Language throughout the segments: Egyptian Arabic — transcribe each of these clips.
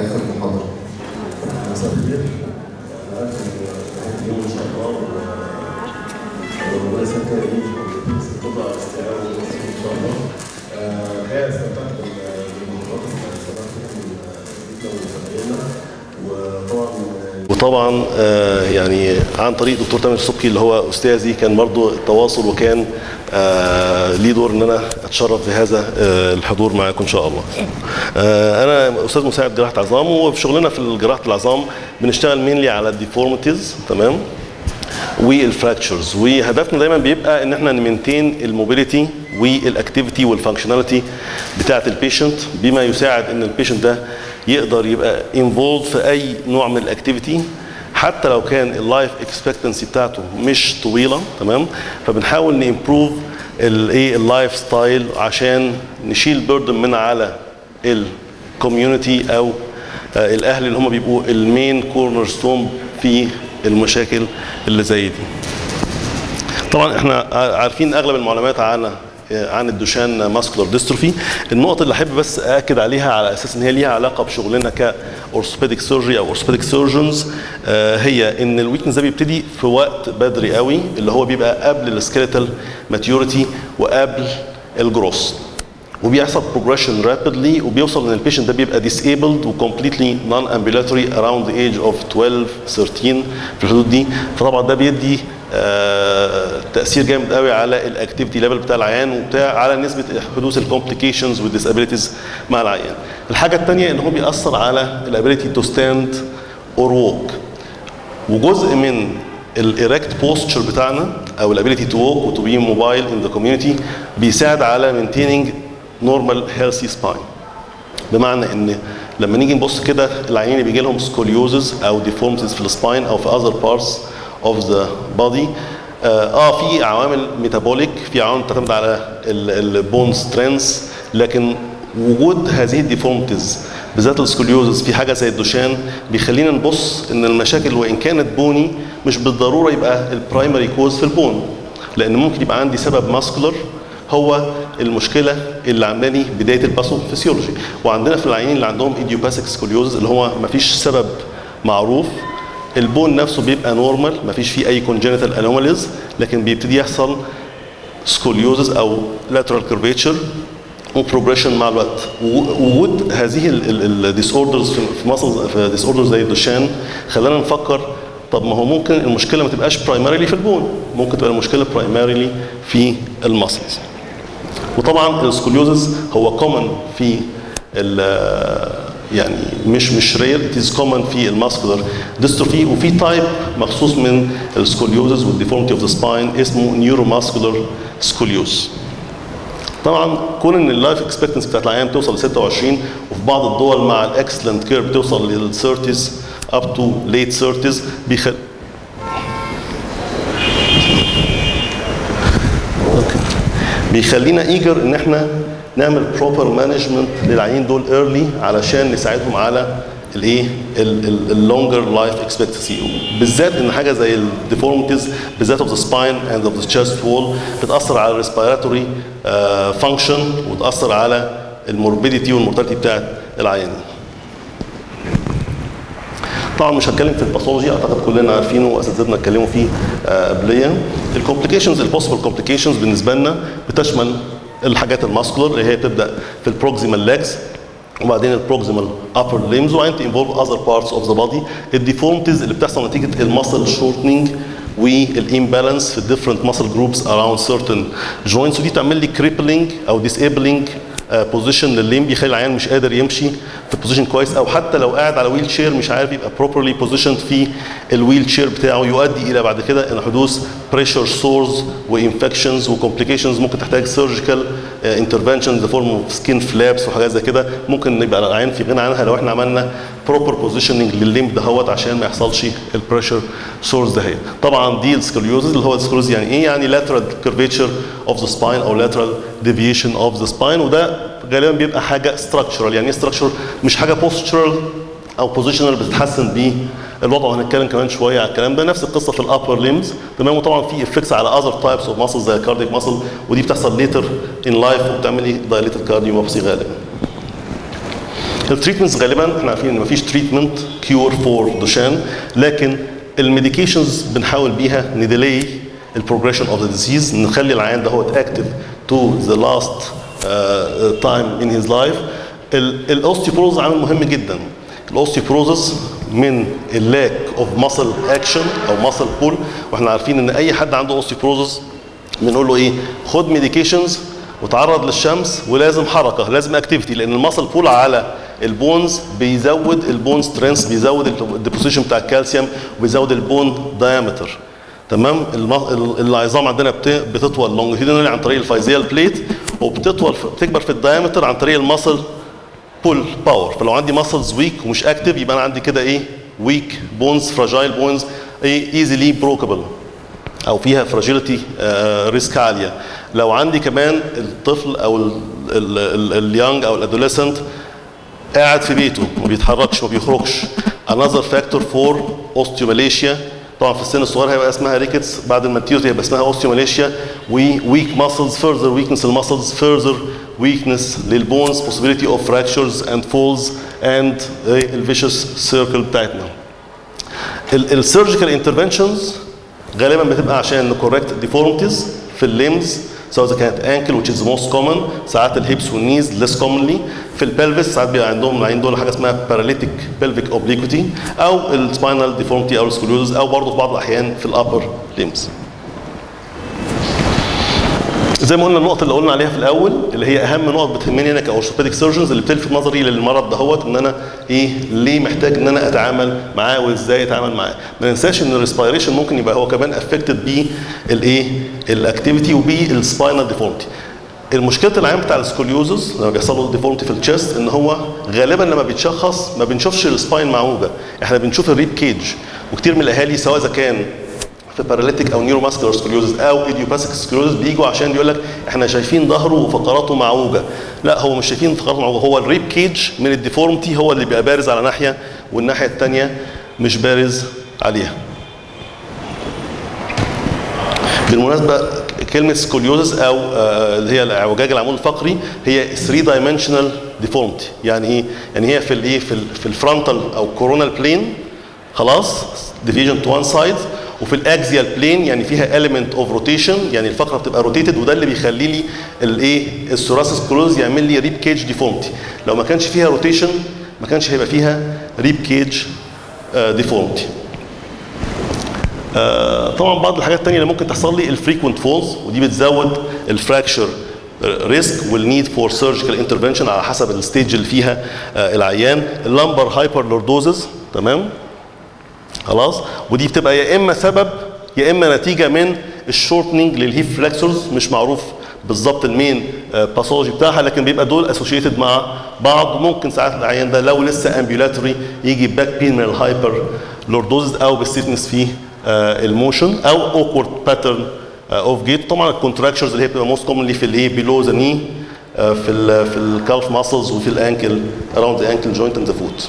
اخر محاضره مساء الخير انا عارف ان نهايه اليوم ان شاء الله وربنا يسهل كده ايه تطلع استيعاب ان شاء الله آه، الحقيقه استمتعت بال- بالمحاضرات اللي استمتعت بيها وزمايلنا وطبعا وطبعا آه، يعني عن طريق دكتور تامر السبكي اللي هو استاذي كان برضو التواصل وكان آه، ليه دور ان انا اتشرف بهذا آه، الحضور معاكم ان شاء الله. آه، انا استاذ مساعد جراحه عظام وفي شغلنا في جراحه العظام بنشتغل مينلي على الديفورميتيز تمام؟ والفراكتشرز وهدفنا دايما بيبقى ان احنا نمنتين الموبيليتي والاكتيفيتي والفانكشناليتي بتاعه البيشنت بما يساعد ان البيشنت ده يقدر يبقى انفولد في اي نوع من الاكتيفيتي حتى لو كان اللايف اكسبكتنسي بتاعته مش طويله تمام فبنحاول نimprove الايه اللايف ستايل عشان نشيل بيردن من على الكوميونتي او آه، الاهل اللي هم بيبقوا المين كورنر ستون في المشاكل اللي زي دي طبعا احنا عارفين اغلب المعلومات عن عن الدوشان ماسكولار ديستروفي النقطة اللي احب بس اكد عليها على اساس ان هي ليها علاقة بشغلنا كاورثوبيديك سيرجري او اورثوبيديك سيرجنز هي ان الويكنس ده بيبتدي في وقت بدري قوي اللي هو بيبقى قبل السكيلتال ماتيوريتي وقبل الجروس وبيحصل بروجريشن رابيدلي وبيوصل ان البيشنت ده بيبقى disabled وكومبليتلي نون ambulatory around the age of 12 13 في الحدود دي فطبعا ده بيدي آه تاثير جامد قوي على الاكتيفيتي ليفل بتاع العيان وبتاع على نسبه حدوث الكومبليكيشنز والديسابيلتيز مع العيان. الحاجه الثانيه ان هو بيأثر على الابيليتي تو ستاند اور ووك وجزء من الايركت بوستشر بتاعنا او الابيليتي تو ووك وتو بي موبايل ان ذا كوميونتي بيساعد على مينتيننج نورمال هيلثي سباين بمعنى ان لما نيجي نبص كده العيانين اللي بيجي لهم سكوليوزز او ديفورمتيز في السباين او في اذر بارتس اوف ذا بودي اه في عوامل ميتابوليك في عوامل بتعتمد على البون سترينث لكن وجود هذه الديفورمتيز بالذات السكوليوزز في حاجه زي الدوشان بيخلينا نبص ان المشاكل وان كانت بوني مش بالضروره يبقى البرايمري كوز في البون لان ممكن يبقى عندي سبب ماسكولر هو المشكله اللي عاملاني بدايه الباثوفيسيولوجي وعندنا في العيانين اللي عندهم ايديوباثيك سكوليوزز اللي هو ما فيش سبب معروف البون نفسه بيبقى نورمال ما فيش فيه اي كونجنتال انوماليز لكن بيبتدي يحصل سكوليوزز او lateral curvature وبروجريشن مع الوقت وجود هذه الديس اوردرز في مصل في ديس اوردرز زي الدوشان خلانا نفكر طب ما هو ممكن المشكله ما تبقاش برايمريلي في البون ممكن تبقى المشكله برايمريلي في المسلز وطبعا السكوليوزز هو كومن في يعني مش مش رير ات از كومن في الماسكولار ديستروفي وفي تايب مخصوص من السكوليوزز والديفورميتي اوف ذا سباين اسمه نيوروماسكولار سكوليوز طبعا كون ان اللايف اكسبكتنسي بتاعت العيان توصل ل 26 وفي بعض الدول مع الاكسلنت كير بتوصل لل 30s اب تو ليت 30s بيخل بيخلينا ايجر ان احنا نعمل بروبر مانجمنت للعيانين دول ايرلي علشان نساعدهم على الايه اللونجر لايف اكسبكتنسي بالذات ان حاجه زي الديفورميتيز بالذات اوف ذا سباين اند اوف ذا تشست وول بتاثر على الريسبيراتوري فانكشن وتاثر على الموربيديتي والمورتاليتي بتاعت العيانين طبعا مش هتكلم في الباثولوجي اعتقد كلنا عارفينه واساتذتنا اتكلموا فيه قبليا الكومبليكيشنز البوسيبل كومبليكيشنز بالنسبه لنا بتشمل الحاجات الماسكولار اللي هي بتبدا في البروكسيمال ليجز وبعدين البروكسيمال upper limbs وبعدين تنفولف other parts of the body الديفورمتيز اللي بتحصل نتيجه المسل شورتنينج والامبالانس في الديفرنت muscle groups around certain joints ودي تعمل لي crippling او disabling بوزيشن للليم بيخلي العيان مش قادر يمشي في بوزيشن كويس او حتى لو قاعد على ويل شير مش عارف يبقى بروبرلي بوزيشند في الويل شير بتاعه يؤدي الى بعد كده ان حدوث بريشر سورز وانفكشنز وكومبليكيشنز ممكن تحتاج سيرجيكال انترفنشن ذا فورم اوف سكين فلابس وحاجات زي كده ممكن يبقى العيان في غنى عنها لو احنا عملنا بروبر بوزيشننج للليم دهوت عشان ما يحصلش البريشر سورس دهيت طبعا دي السكوليوزز اللي هو السكوليوز يعني ايه يعني lateral curvature of the spine او lateral deviation of the spine وده غالبا بيبقى حاجه structural يعني ايه structural مش حاجه postural او بوزيشنال بتتحسن بيه الوضع وهنتكلم كمان شويه على الكلام ده نفس القصه في الابر ليمز تمام وطبعا في افكتس على اذر تايبس اوف ماسل زي الكارديك ماسل ودي بتحصل ليتر ان لايف وبتعمل ايه دايليتد كارديوميوباثي غالبا التريتمنتس غالبا احنا عارفين ان مفيش تريتمنت كيور فور دوشان لكن الميديكيشنز بنحاول بيها نديلي البروجريشن اوف ذا ديزيز نخلي العيان ده هو اكتف تو ذا لاست تايم ان هيز لايف الاوستيوبروز عامل مهم جدا الاوستيوبروزس من اللاك اوف ماسل اكشن او ماسل بول واحنا عارفين ان اي حد عنده اوستيوبروزس بنقول له ايه خد ميديكيشنز وتعرض للشمس ولازم حركه لازم اكتيفيتي لان الماسل بول على البونز بيزود البون سترينث بيزود الديبوزيشن بتاع الكالسيوم وبيزود البون دايمتر تمام الم- العظام عندنا بت- بتطول لونجيتودينالي عن طريق الفايزيال بليت وبتطول في- بتكبر في الدايمتر عن طريق الماسل بول باور فلو عندي ماسلز ويك ومش اكتف يبقى انا عندي كده ايه ويك بونز فراجايل بونز ايه ايزيلي بروكابل او فيها فراجيليتي ريسك عاليه لو عندي كمان الطفل او اليونج او الادوليسنت قاعد في بيته ما بيتحركش ما بيخرجش another factor for osteomalacia طبعا في السن الصغير هيبقى اسمها ريكتس بعد الماتيوتي هيبقى اسمها osteomalacia weak muscles further weakness المسلز further weakness للبونز possibility of fractures and falls and ال vicious circle بتاعتنا السيرجيكال انترفنشنز غالبا بتبقى عشان نكوركت ديفورمتيز في الليمز سواء اذا كانت انكل which is the most common ساعات الهيبس والنيز less commonly في البلفس ساعات بيبقى عندهم العين دول حاجه اسمها paralytic pelvic obliquity او السباينال deformity او السكوليوزز او برضه في بعض الاحيان في الابر limbs زي ما قلنا النقطة اللي قلنا عليها في الأول اللي هي أهم نقط بتهمني أنا كأورثوبيديك سيرجنز اللي بتلفت نظري للمرض دهوت إن أنا إيه ليه محتاج إن أنا أتعامل معاه وإزاي أتعامل معاه. ما ننساش إن الريسبيريشن ممكن يبقى هو كمان افكتد بالإيه؟ الأكتيفيتي وبالسباينال ديفورمتي. المشكله العام بتاع السكوليوزز لما بيحصل له ديفورمتي في الشيست ان هو غالبا لما بيتشخص ما بنشوفش السباين معوجه احنا بنشوف الريب كيج وكتير من الاهالي سواء اذا كان في باراليتيك او نيورو ماسكولار سكوليوزز او ايديوباثيك سكوليوزز بيجوا عشان يقول لك احنا شايفين ظهره وفقراته معوجه لا هو مش شايفين فقراته معوجه هو الريب كيج من الديفورمتي هو اللي بيبقى بارز على ناحيه والناحيه الثانيه مش بارز عليها بالمناسبه كلمه سكوليوزس او آه، اللي هي اعوجاج العمود الفقري هي 3 دايمنشنال ديفورمتي يعني ايه يعني هي في الايه في ال في الفرونتال او كورونال بلين خلاص ديفيجن تو وان سايد وفي الاكزيال بلين يعني فيها element اوف روتيشن يعني الفقره بتبقى روتيتد وده اللي بيخلي لي الايه الثوراسيس كلوز يعمل لي ريب كيج ديفورمتي لو ما كانش فيها روتيشن ما كانش هيبقى فيها ريب كيج ديفورمتي آه، طبعا بعض الحاجات الثانيه اللي ممكن تحصل لي الفريكوينت فولز ودي بتزود الفراكشر ريسك والنيد فور سيرجيكال انترفنشن على حسب الستيج اللي فيها آه، العيان اللمبر هايبر لوردوزز تمام خلاص ودي بتبقى يا اما سبب يا اما نتيجه من الشورتنج للهيب فلكسورز مش معروف بالظبط المين باثولوجي بتاعها لكن بيبقى دول اسوشيتد مع بعض ممكن ساعات العيان ده لو لسه امبيولاتوري يجي باك بين من الهايبر لوردوزز او بالستيفنس في آه، الموشن او اوكورد باترن اوف جيت طبعا الكونتراكشرز اللي هي بتبقى موست كومنلي في الايه بيلو ذا ني في ال في الكالف ماسلز وفي الانكل اراوند ذا انكل جوينت اند ذا فوت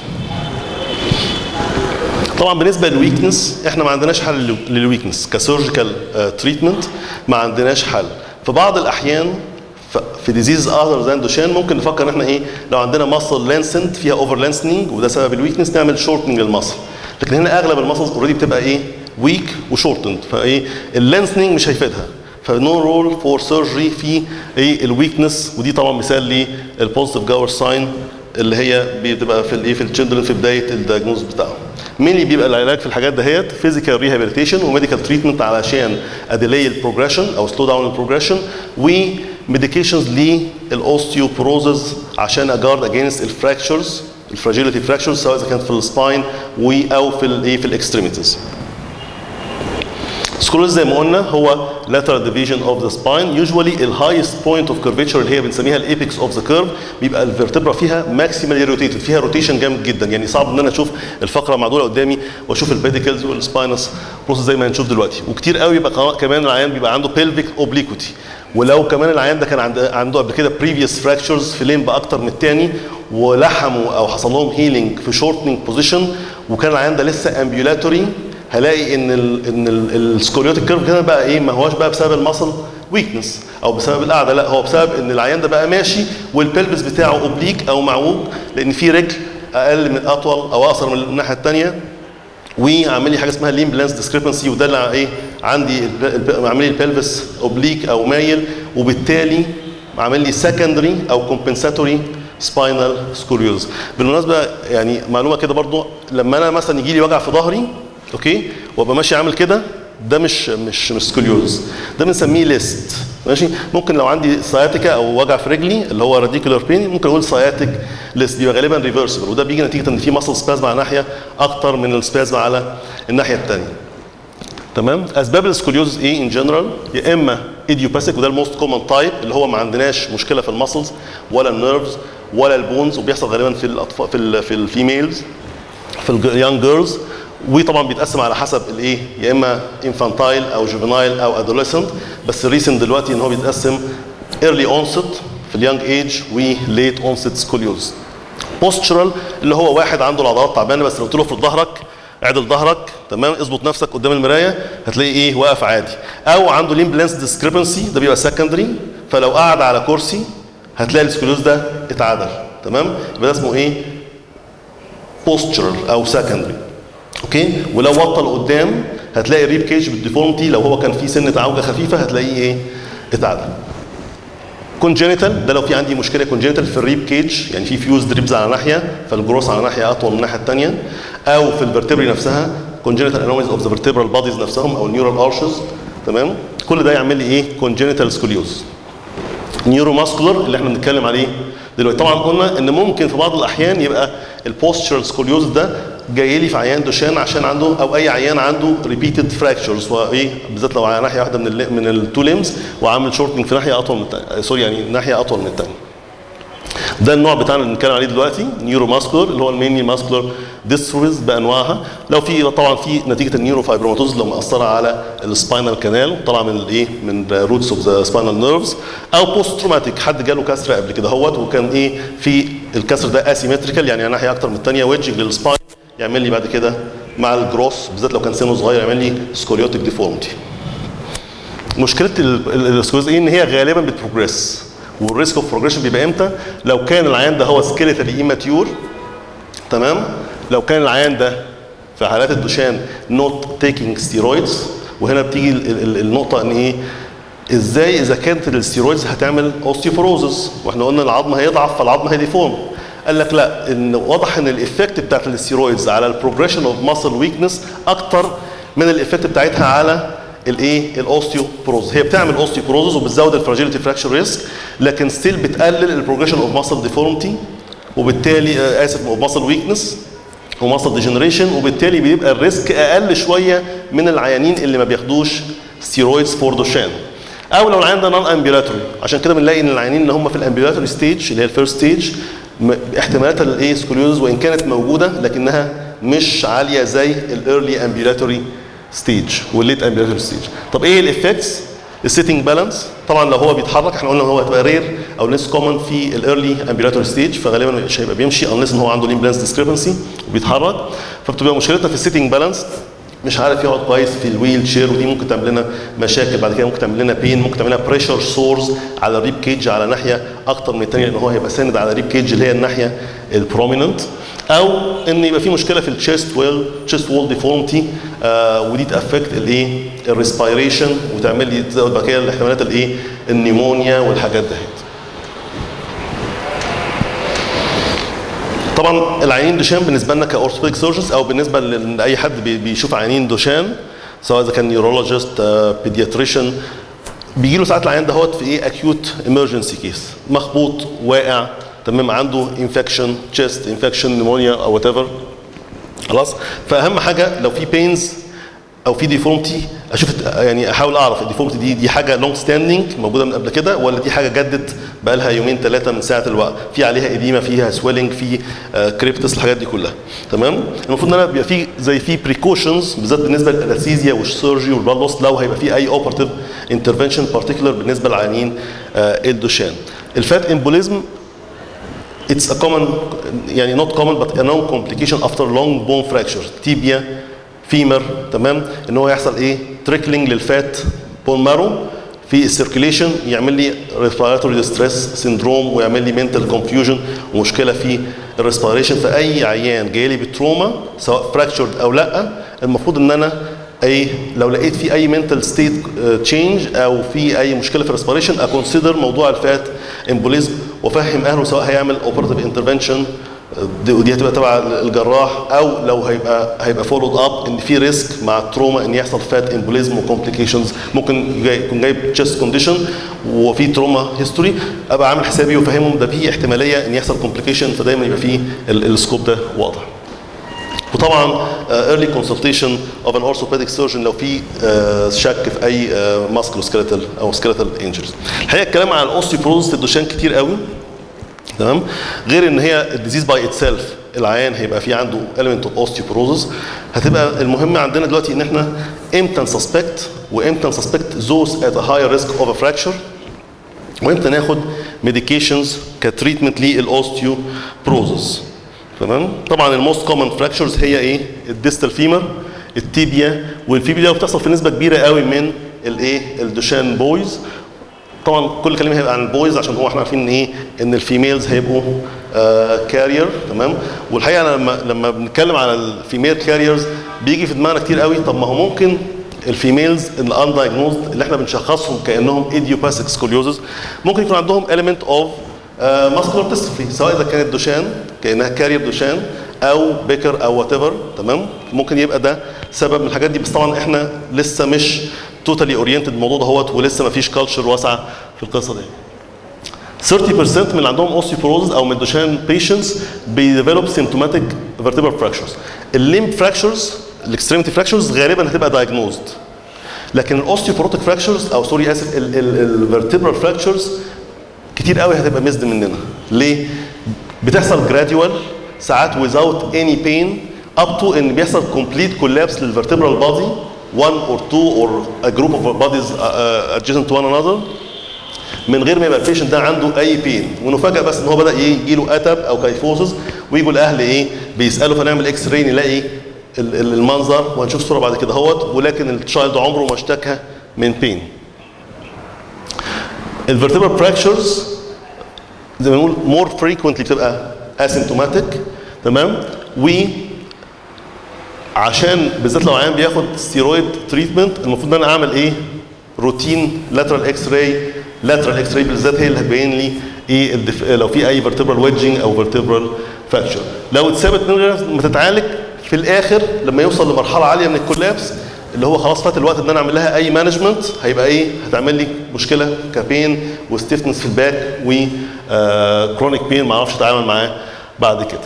طبعا بالنسبه للويكنس احنا ما عندناش حل للويكنس كسيرجيكال تريتمنت ما عندناش حل في بعض الاحيان ف- في ديزيز اذر ذان دوشان ممكن نفكر ان احنا ايه لو عندنا ماسل لانسنت فيها اوفر لانسنينج وده سبب الويكنس نعمل شورتنج للماسل لكن هنا اغلب الماسلز اوريدي بتبقى ايه ويك وشورتند فايه اللانسنينج مش هيفيدها فنو رول فور سيرجري في ايه الويكنس ودي طبعا مثال للبوزيتيف جاور ساين اللي هي بتبقى في الايه في التشيلدرن في بدايه الدايجنوز بتاعهم مين بيبقى العلاج في الحاجات دهيت فيزيكال ريهابيليتيشن وميديكال تريتمنت علشان اديلي البروجريشن او سلو داون البروجريشن وميديكيشنز للاوستيوبروزز عشان اجارد اجينست الفراكشرز الفراجيليتي فراكشرز سواء اذا كانت في السباين و او في الايه في الاكستريميتيز سكولوز زي ما قلنا هو lateral division of the spine usually ال highest point of curvature اللي هي بنسميها الايبكس اوف ذا كيرف بيبقى الفرتبرا فيها maximally rotated فيها روتيشن جامد جدا يعني صعب ان انا اشوف الفقره معدوله قدامي واشوف البيديكلز والسباينس بروسس زي ما هنشوف دلوقتي وكتير قوي يبقى كمان- كمان العيان بيبقى عنده pelvic obliquity ولو كمان العيان ده كان عنده عنده قبل كده previous fractures في لين اكتر من الثاني ولحموا او حصل لهم هيلينج في shortening بوزيشن وكان العيان ده لسه ambulatory هلاقي ان ال ان السكوليوتيك كيرف كده بقى ايه ما هواش بقى بسبب المصل ويكنس او بسبب القعده لا هو بسبب ان العيان ده بقى ماشي والبلبس بتاعه اوبليك او معوج لان في رجل اقل من اطول او اقصر من الناحيه الثانيه وعامل لي حاجه اسمها لين بلانس ديسكريبنسي وده اللي ايه عندي الب- الب- عامل لي البلفس اوبليك او مايل وبالتالي عامل لي سكندري او كومبنساتوري سباينال سكوليوز بالمناسبه يعني معلومه كده برضو لما انا مثلا يجي لي وجع في ظهري اوكي وابقى ماشي عامل كده ده مش مش مش سكوليوز ده بنسميه ليست ماشي ممكن لو عندي سciatica او وجع في رجلي اللي هو راديكولار بين ممكن اقول سciatic ليست بيبقى غالبا ريفرسبل وده بيجي نتيجه ان في ماسل سبازم على ناحيه اكتر من السبازم على الناحيه الثانيه تمام اسباب السكوليوز ايه ان جنرال يا اما ايديوباثيك وده الموست كومن تايب اللي هو ما عندناش مشكله في المسلز ولا النيرفز ولا البونز وبيحصل غالبا في الاطفال في ال في الفيميلز في اليونج جيرلز وطبعا بيتقسم على حسب الايه يا اما انفانتايل او جوفينايل او ادوليسنت بس الريسنت دلوقتي ان هو بيتقسم ايرلي اونست في اليونج ايج وليت اونست سكوليوز بوستشرال اللي هو واحد عنده العضلات تعبانه بس لو قلت له افرد ظهرك اعدل ظهرك تمام اظبط نفسك قدام المرايه هتلاقي ايه واقف عادي او عنده لين بلانس ديسكريبنسي ده بيبقى سكندري فلو قعد على كرسي هتلاقي السكوليوز ده اتعدل تمام يبقى ده اسمه ايه بوستشرال او سكندري اوكي ولو وطى لقدام هتلاقي الريب كيج بالديفورمتي لو هو كان فيه سنه عوجه خفيفه هتلاقيه ايه اتعدل كونجينيتال ده لو في عندي مشكله كونجينيتال في الريب كيج يعني في فيوز دريبز على ناحيه فالجروس على ناحيه اطول من الناحيه الثانيه او في الفرتبري نفسها كونجينيتال انوميز اوف ذا فيرتبرال بوديز نفسهم او النيورال ارشز تمام كل ده يعمل لي ايه كونجينيتال سكوليوز نيورو ماسكولار اللي احنا بنتكلم عليه دلوقتي طبعا قلنا ان ممكن في بعض الاحيان يبقى البوستشرال سكوليوز ده جاي لي في عيان دوشان عشان عنده او اي عيان عنده ريبيتد فراكشرز وايه بالذات لو على ناحيه واحده من ال من التو ليمز وعامل شورتنج في ناحيه اطول من الثانيه سوري يعني ناحيه اطول من الثانيه ده النوع بتاعنا اللي بنتكلم عليه دلوقتي نيورو ماسكولار اللي هو المينلي ماسكولار ديستروفيز بانواعها لو في طبعا في نتيجه النيورو فايبروماتوز لو مأثره على السباينال كانال طالعه من الايه من روتس اوف ذا سباينال نيرفز او بوست تروماتيك حد جاله كسر قبل كده هوت وكان ايه في الكسر ده اسيمتريكال يعني ناحيه اكتر من الثانيه ويدجنج للسباين يعمل لي بعد كده مع الجروس بالذات لو كان سنه صغير يعمل لي سكوليوتيك ديفورمتي مشكله السكوليوز ايه ان هي غالبا بتبروجريس والريسك اوف بروجريشن بيبقى امتى لو كان العيان ده هو سكيليتالي ايماتيور تمام لو كان العيان ده في حالات الدوشان نوت تيكينج ستيرويدز وهنا بتيجي ال- ال- النقطه ان ايه ازاي اذا كانت الستيرويدز هتعمل اوستيوبروزس واحنا قلنا العظم هيضعف فالعظم هيديفورم قال لك لا ان واضح ان الايفكت بتاعت الستيرويدز على البروجريشن اوف ماسل ويكنس اكتر من الايفكت بتاعتها على الايه الاوستيوبروز هي بتعمل اوستيوبروزس وبتزود الفراجيليتي فراكشر ريسك لكن ستيل بتقلل البروجريشن اوف ماسل ديفورمتي وبالتالي آه، اسف اوف ماسل ويكنس وماسل ديجنريشن وبالتالي بيبقى الريسك اقل شويه من العيانين اللي ما بياخدوش ستيرويدز فور دوشان او لو العيان ده نون امبيولاتوري عشان كده بنلاقي ان العيانين اللي هم في الامبيولاتوري ستيج اللي هي الفيرست ستيج احتمالات الايه سكوليوز وان كانت موجوده لكنها مش عاليه زي الايرلي امبيولاتوري ستيج والليت امبيولاتوري ستيج طب ايه الايفكتس السيتنج بالانس طبعا لو هو بيتحرك احنا قلنا ان هو هتبقى رير او ليس كومن في الايرلي امبيولاتوري ستيج فغالبا مش هيبقى بيمشي انليس ان هو عنده لين بلانس ديسكريبنسي وبيتحرك فبتبقى مشكلتها في السيتنج بالانس مش عارف يقعد كويس في الويل شير ودي ممكن تعمل لنا مشاكل بعد كده ممكن تعمل لنا بين ممكن تعمل لنا بريشر سورز على الريب كيج على ناحيه اكتر من الثانيه لان هو هيبقى ساند على الريب كيج اللي هي الناحيه البروميننت او ان يبقى في مشكله في الشيست ويل تشيست وول ديفورمتي آه ودي تافكت الايه الريسبيريشن وتعمل لي تزود بعد كده الاحتمالات الايه النيمونيا والحاجات دهيت طبعا العيانين دوشان بالنسبه لنا كاورثوبيديك سيرجنز او بالنسبه لاي حد بي- بيشوف عيانين دوشان سواء اذا كان نيورولوجيست بيدياتريشن بيجي له ساعات العيان دهوت في ايه اكيوت ايمرجنسي كيس مخبوط واقع تمام عنده انفكشن تشيست انفكشن نيمونيا او وات ايفر خلاص فاهم حاجه لو في بينز او في ديفورمتي اشوف يعني احاول اعرف الديفورمتي دي دي حاجه لونج ستاندنج موجوده من قبل كده ولا دي حاجه جدت بقى لها يومين ثلاثه من ساعه الوقت في عليها اديمه فيها سويلنج في كريبتس الحاجات دي كلها تمام المفروض ان انا بيبقى في زي في بريكوشنز بالذات بالنسبه للانستيزيا والسيرجي والبلاد لوس لو هيبقى في اي اوبرتيف انترفنشن بارتيكولر بالنسبه للعيانين آه، الدوشان الفات امبوليزم it's a common يعني not common but a known complication after long bone fracture tibia femur تمام ان هو يحصل ايه تريكلينج للفات بون مارو في السيركيليشن يعمل لي ريسبيراتوري ستريس سيندروم ويعمل لي منتال كونفيوجن ومشكله في الريسبيريشن فاي عيان جاي لي بتروما سواء فراكشرد او لا المفروض ان انا اي لو لقيت في اي منتال ستيت تشينج او في اي مشكله في الريسبيريشن اكونسيدر موضوع الفات امبوليزم وافهم اهله سواء هيعمل اوبراتيف انترفنشن ودي هتبقى تبع الجراح او لو هيبقى هيبقى فولود اب ان في ريسك مع التروما ان يحصل فات امبوليزم وكومبليكيشنز ممكن جاي يكون جايب تشيست كونديشن وفي تروما هيستوري ابقى عامل حسابي وفاهمهم ده في احتماليه ان يحصل كومبليكيشن فدايما يبقى في السكوب ده واضح. وطبعا ايرلي كونسلتيشن اوف ان اورثوبيديك سيرجن لو في شك في اي ماسكلو سكيلتال او سكيلتال انجرز. الحقيقه الكلام عن الاوستيوبروز في الدوشان كتير قوي تمام غير ان هي الديزيز باي اتسيلف العيان هيبقى في عنده element of osteoporosis هتبقى المهم عندنا دلوقتي ان احنا امتى نسسبكت وامتى نسسبكت those at a higher risk of a fracture وامتى ناخد medications كتريتمنت للاوستيوبروزس تمام طبعا الموست كومن fractures هي ايه الديستال فيمر التيبيا والفيبيا بتحصل في نسبه كبيره قوي من الايه الدوشان بويز طبعا كل كلمه هيبقى عن البويز عشان هو احنا عارفين ان ايه ان الفيميلز هيبقوا كارير تمام والحقيقه لما لما بنتكلم على الفيميل كاريرز بيجي في دماغنا كتير قوي طب ما هو ممكن الفيميلز الاندايجنوزد اللي احنا بنشخصهم كانهم ايديوباثيك سكوليوزس ممكن يكون عندهم element of ماسكولار ديستروفي سواء اذا كانت دوشان كانها كارير دوشان او بيكر او وات ايفر تمام ممكن يبقى ده سبب من الحاجات دي بس طبعا احنا لسه مش توتالي اورينتد الموضوع دهوت ولسه ما فيش كلتشر واسعه في القصه دي 30% من اللي عندهم اوستيوبروز او من دوشان بيشنتس بيديفلوب سيمتوماتيك فيرتيبرال فراكشرز الليمب فراكشرز الاكستريميتي فراكشرز غالبا هتبقى دايجنوزد لكن الاوستيوبروتيك فراكشرز او سوري اسف الفيرتيبرال فراكشرز كتير قوي هتبقى مزد مننا ليه بتحصل جراديوال ساعات without any pain up to ان بيحصل complete collapse للvertebral body one or two or a group of bodies uh, uh, adjacent to one another من غير ما يبقى البيشنت ده عنده اي بين ونفاجئ بس ان هو بدا يجي له اتب او كيفوزز ويجوا الاهل ايه بيسالوا فنعمل اكس راي نلاقي المنظر وهنشوف صوره بعد كده اهوت ولكن التشايلد عمره ما اشتكى من بين الفيرتيبرال فراكشرز زي ما بنقول مور فريكوينتلي بتبقى اسيمتوماتيك تمام و عشان بالذات لو عيان بياخد ستيرويد تريتمنت المفروض ان انا اعمل ايه؟ روتين لاترال اكس راي لاترال اكس راي بالذات هي اللي هتبين لي ايه الدف... لو في اي فيرتبرال ويدجنج او فيرتبرال فراكشر لو اتثبت من غير ما تتعالج في الاخر لما يوصل لمرحله عاليه من الكولابس اللي هو خلاص فات الوقت ان انا اعمل لها اي مانجمنت هيبقى ايه هتعمل لي مشكله كبين وستيفنس في الباك و كرونيك بين ما اعرفش اتعامل معاه بعد كده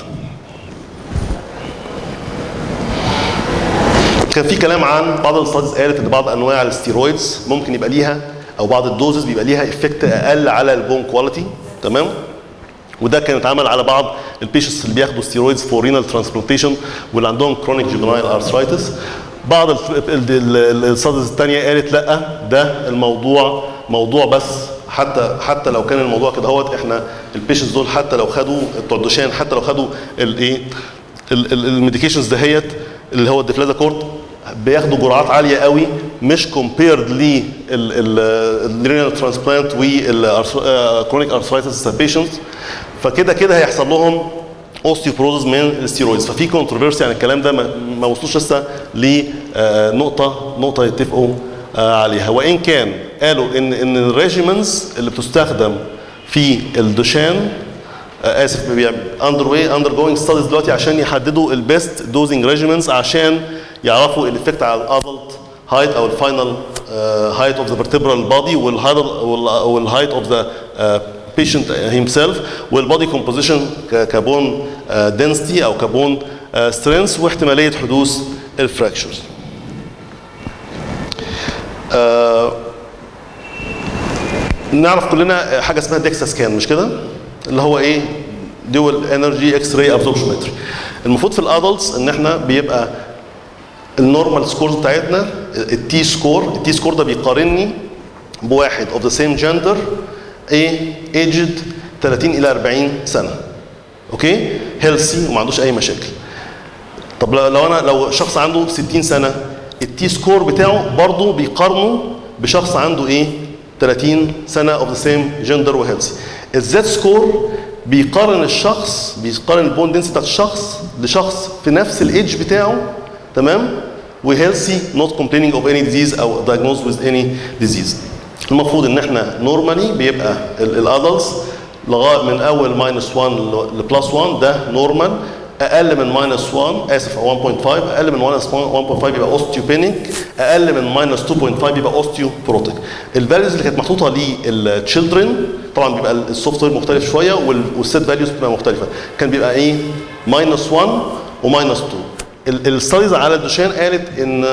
كان في كلام عن بعض الاستاديز قالت ان بعض انواع الستيرويدز ممكن يبقى ليها او بعض الدوزز بيبقى ليها افكت اقل على البون كواليتي تمام وده كان اتعمل على بعض البيشنتس اللي بياخدوا ستيرويدز فور رينال ترانسبلانتيشن واللي عندهم كرونيك جوفنايل ارثرايتس بعض الستاديز الثانيه قالت لا ده الموضوع موضوع بس حتى حتى لو كان الموضوع كده هوت احنا البيشنتس دول حتى لو خدوا التردشان حتى لو خدوا الايه الميديكيشنز دهيت اللي هو الديفلازاكورت بياخدوا جرعات عاليه قوي مش كومبيرد للرينال ترانسبلانت والكرونيك ارثرايتس بيشنتس فكده كده هيحصل لهم اوستيوبروزز من الستيرويدز ففي كونتروفيرسي عن الكلام ده ما وصلوش لسه لنقطه نقطه يتفقوا عليها وان كان قالوا ان ان الريجيمنز اللي بتستخدم في الدوشان اسف اندر واي اندر جوينج ستاديز دلوقتي عشان يحددوا البيست دوزنج ريجيمنز عشان يعرفوا الافكت على الادلت هايت او الفاينل هايت اوف ذا فيرتبرال بودي والهايت اوف ذا patient himself والبودي كومبوزيشن كبون density او كبون strength واحتماليه حدوث الفراكشرز. نعرف كلنا حاجه اسمها ديكسا سكان مش كده؟ اللي هو ايه؟ دول انرجي اكس راي ابزوربشنومتري. المفروض في الادلتس ان احنا بيبقى النورمال سكورز بتاعتنا التي سكور التي سكور ده بيقارني بواحد اوف ذا سيم جندر ايه ايجد 30 الى 40 سنه اوكي هيلثي وما عندوش اي مشاكل طب لو انا لو شخص عنده 60 سنه التي سكور بتاعه برضه بيقارنه بشخص عنده ايه 30 سنه اوف ذا سيم جندر وهيلثي الزد سكور بيقارن الشخص بيقارن البون دنسي بتاعت الشخص لشخص في نفس الايدج بتاعه تمام وهيلثي نوت complaining اوف اني ديزيز او diagnosed with اني ديزيز المفروض ان احنا نورمالي بيبقى الادلتس لغايه من اول ماينس 1 لبلس 1 ده نورمال اقل من ماينس 1 اسف 1.5 اقل من ماينس 1.5 يبقى اوستيوبينيك اقل من ماينس 2.5 يبقى اوستيوبروتيك الفاليوز اللي كانت محطوطه للتشيلدرن طبعا بيبقى السوفت وير مختلف شويه والسيت فاليوز بتبقى مختلفه كان بيبقى ايه ماينس 1 وماينس 2 الستاديز على الدوشان قالت ان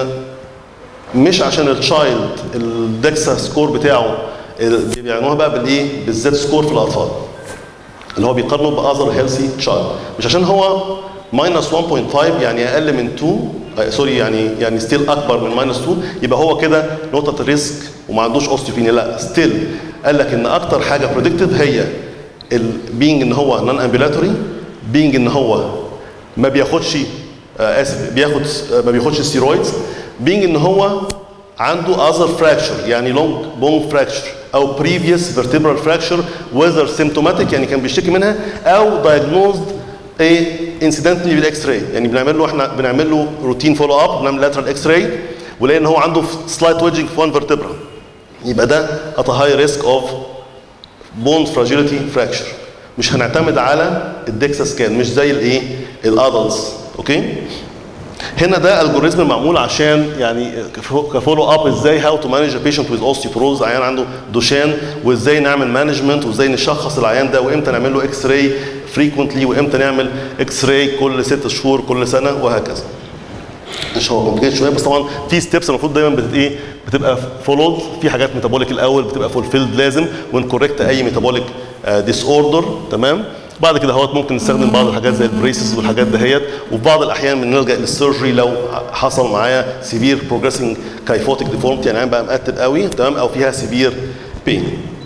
مش عشان التشايلد الدكسا سكور بتاعه بيعملوها بقى بالايه بالزد سكور في الاطفال اللي هو بيقارنه باذر هيلثي تشايلد مش عشان هو ماينس 1.5 يعني اقل من 2 آه، سوري يعني يعني ستيل اكبر من ماينس 2 يبقى هو كده نقطه الريسك وما عندوش اوستيوبينيا لا ستيل قال لك ان اكتر حاجه بريدكتيف هي البينج ان هو نون امبيلاتوري بينج ان هو ما بياخدش آه، اسف بياخد آه، ما بياخدش ستيرويدز بينج ان هو عنده اذر فراكشر يعني لونج بون فراكشر او بريفيوس فيرتبرال فراكشر وذر سيمتوماتيك يعني كان بيشتكي منها او دايجنوزد ايه انسيدنتلي بالاكس راي يعني بنعمل له احنا بنعمل له روتين فولو اب بنعمل لاترال اكس راي ولقينا ان هو عنده سلايت ويدجنج في وان فيرتبرا يبقى ده ات هاي ريسك اوف بون فراجيليتي فراكشر مش هنعتمد على الدكسا سكان مش زي الايه الادلتس اوكي هنا ده الجوريزم معمول عشان يعني كفولو اب ازاي هاو تو مانج بيشنت ويز اوستيوبروز عيان عنده دوشان وازاي نعمل مانجمنت وازاي نشخص العيان ده وامتى نعمل له اكس راي فريكونتلي وامتى نعمل اكس راي كل ست شهور كل سنه وهكذا مش هو كومبليكيت شويه بس طبعا في ستيبس المفروض دايما بت ايه بتبقى فولود في حاجات ميتابوليك الاول بتبقى فولفيلد لازم ونكوركت اي ميتابوليك ديس اوردر تمام بعد كده هوت ممكن نستخدم بعض الحاجات زي البريسز والحاجات دهيت وفي بعض الاحيان بنلجا للسيرجري لو حصل معايا سيفير بروجريسنج كايفوتيك ديفورمتي يعني عين بقى مقتب قوي تمام او فيها سيفير بين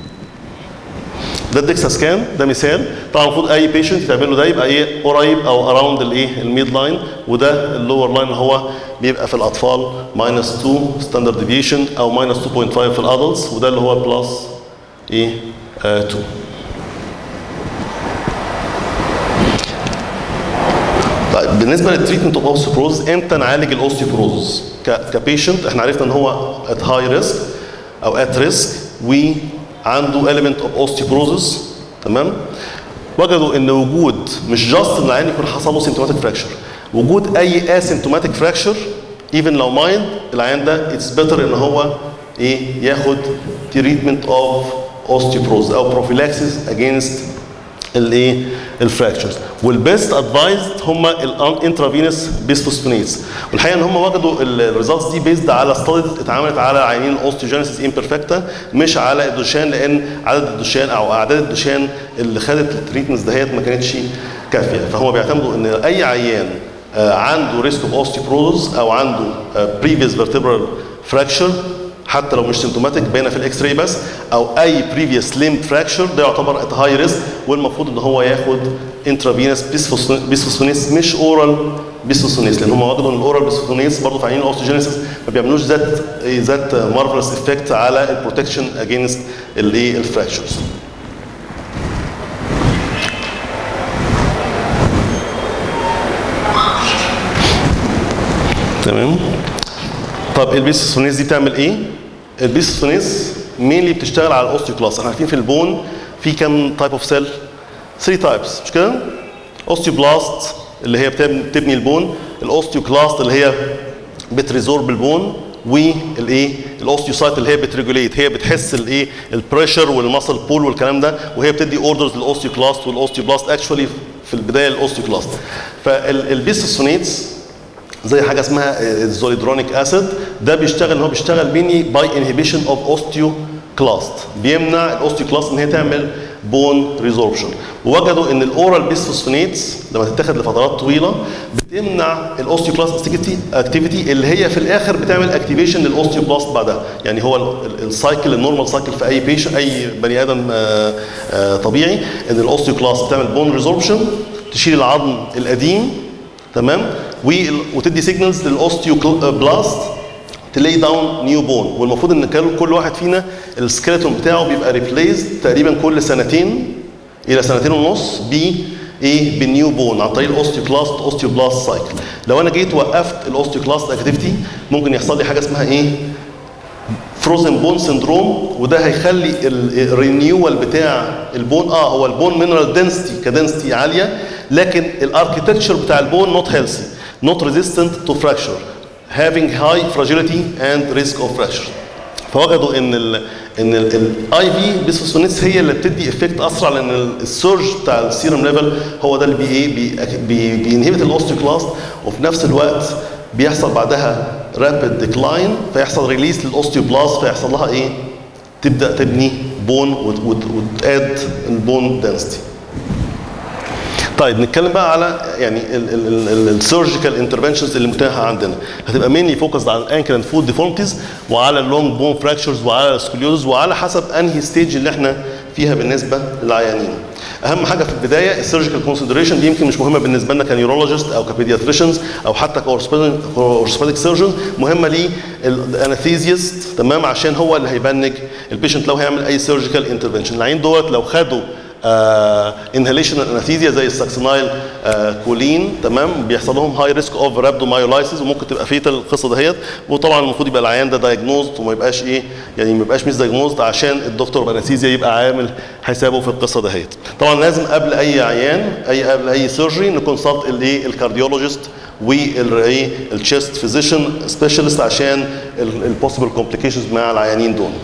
ده الدكسا سكان ده مثال طبعا المفروض اي بيشنت يتعمل له ده يبقى ايه قريب او اراوند الايه الميد لاين وده اللور لاين هو بيبقى في الاطفال ماينس 2 ستاندرد ديفيشن او ماينس 2.5 في الادلتس وده اللي هو بلس ايه آه 2 طيب بالنسبه للتريتمنت اوف اوستيوبروز امتى نعالج الاوستيوبروز كبيشنت احنا عرفنا ان هو ات هاي ريسك او ات ريسك وعنده element اوف osteoporosis تمام وجدوا ان وجود مش جاست ان العيان يكون حصل له سيمتوماتيك فراكشر وجود اي اسيمتوماتيك فراكشر ايفن لو مايند العيان ده اتس بيتر ان هو ايه ياخد تريتمنت اوف osteoporosis او prophylaxis against الايه الفراكشرز والبيست ادفايزد هم الانترافينوس بيسفوسفونيتس والحقيقه ان هم وجدوا الريزلتس دي بيزد على ستاديز اتعملت على عيانين الاوستيوجينيسيس امبرفكتا مش على الدوشان لان عدد الدوشان او اعداد الدوشان اللي خدت التريتمنتس دهيت ما كانتش كافيه فهم بيعتمدوا ان اي عيان آه، عنده ريسك اوف اوستيوبروز او عنده بريفيوس فيرتبرال فراكشر حتى لو مش سيمتوماتيك باينه في الاكس راي بس او اي بريفيوس ليم فراكشر ده يعتبر ات هاي ريسك والمفروض ان هو ياخد انترافينوس بيسفوسفونيس مش اورال بيسفوسفونيس لان هم وجدوا ان الاورال بيسفوسفونيس برضه في عينين الاوستوجينيسيس ما بيعملوش ذات ذات مارفلس افكت على البروتكشن اجينست الايه الفراكشرز تمام طب البيسوسونيز دي بتعمل ايه؟ البيسوسونيز مينلي بتشتغل على الاوستيوكلاست احنا عارفين في البون في كام تايب اوف سيل؟ 3 تايبس مش كده؟ اوستيوبلاست اللي هي بتبني بتبني البون الاوستيوكلاست اللي هي بتريزورب البون والايه الاوستيوسايت اللي هي بتريجوليت هي بتحس الايه البريشر والماسل بول والكلام ده وهي بتدي اوردرز للاوستيوكلاست والاوستيوبلاست اكشولي في البدايه الاوستيوكلاست فالبيسوسونيتس زي حاجه اسمها الزوليدرونيك اسيد ده بيشتغل ان هو بيشتغل بيني باي انهبيشن اوف اوستيوكلاست بيمنع الاوستيوكلاست ان هي تعمل بون ريزوربشن ووجدوا ان الاورال بيسفوسفونيتس لما تتاخد لفترات طويله بتمنع الاوستيوكلاست اكتيفيتي اللي هي في الاخر بتعمل اكتيفيشن للاوستيوبلاست بعدها يعني هو ال- السايكل النورمال سايكل في اي بيشن اي بني ادم آه، آه، طبيعي ان الاوستيوكلاست بتعمل بون ريزوربشن تشيل العظم القديم تمام وال- وتدي سيجنالز للاوستيوبلاست تلاي داون نيو بون والمفروض ان كل كل واحد فينا السكيلتون بتاعه بيبقى ريبليس تقريبا كل سنتين الى سنتين ونص ب ايه بالنيو بون عن طريق الاوستيوكلاست اوستيوبلاست سايكل لو انا جيت وقفت الاوستيوكلاست اكتيفيتي ممكن يحصل لي حاجه اسمها ايه فروزن بون سندروم وده هيخلي الرينيوال بتاع البون اه هو البون مينرال دنسيتي كدنسيتي عاليه لكن الاركتكتشر بتاع البون نوت هيلثي نوت ريزيستنت تو فراكشر having high fragility and risk of fracture فوجدوا ان ال ان الاي في بيسفوسفونيتس هي اللي بتدي افكت اسرع لان السيرج بتاع السيرم ليفل هو ده اللي بي ايه بي بينهبت الاوستيوكلاست وفي نفس الوقت بيحصل بعدها رابid ديكلاين فيحصل ريليس للاوستيوبلاست فيحصل لها ايه؟ تبدا تبني بون وتاد البون دنسيتي. طيب نتكلم بقى على يعني السيرجيكال انترفنشنز اللي متاحه عندنا هتبقى مينلي فوكس على الانكل اند فود ديفورمتيز وعلى اللونج بون فراكشرز وعلى السكوليوز وعلى حسب انهي ستيج اللي احنا فيها بالنسبه للعيانين. اهم حاجه في البدايه السيرجيكال كونسيدريشن دي يمكن مش مهمه بالنسبه لنا كنيورولوجيست او كبيدياتريشنز او حتى كاورثوبيديك سيرجنز مهمه لي الانستيزيست تمام عشان هو اللي هيبنج البيشنت لو هيعمل اي سيرجيكال انترفنشن العين دولت لو خدوا انهاليشن uh, انستيزيا زي الساكسينايل uh, كولين تمام بيحصل لهم هاي ريسك اوف رابدومايولايسيس وممكن تبقى فيتال القصه دهيت وطبعا المفروض يبقى العيان ده دايجنوزد وما يبقاش ايه يعني ما يبقاش مش دايجنوزد عشان الدكتور بانستيزيا يبقى عامل حسابه في القصه دهيت طبعا لازم قبل اي عيان اي قبل اي سيرجري نكونسلت الايه الكارديولوجيست والايه التشيست فيزيشن سبيشالست عشان البوسيبل كومبليكيشنز مع العيانين دول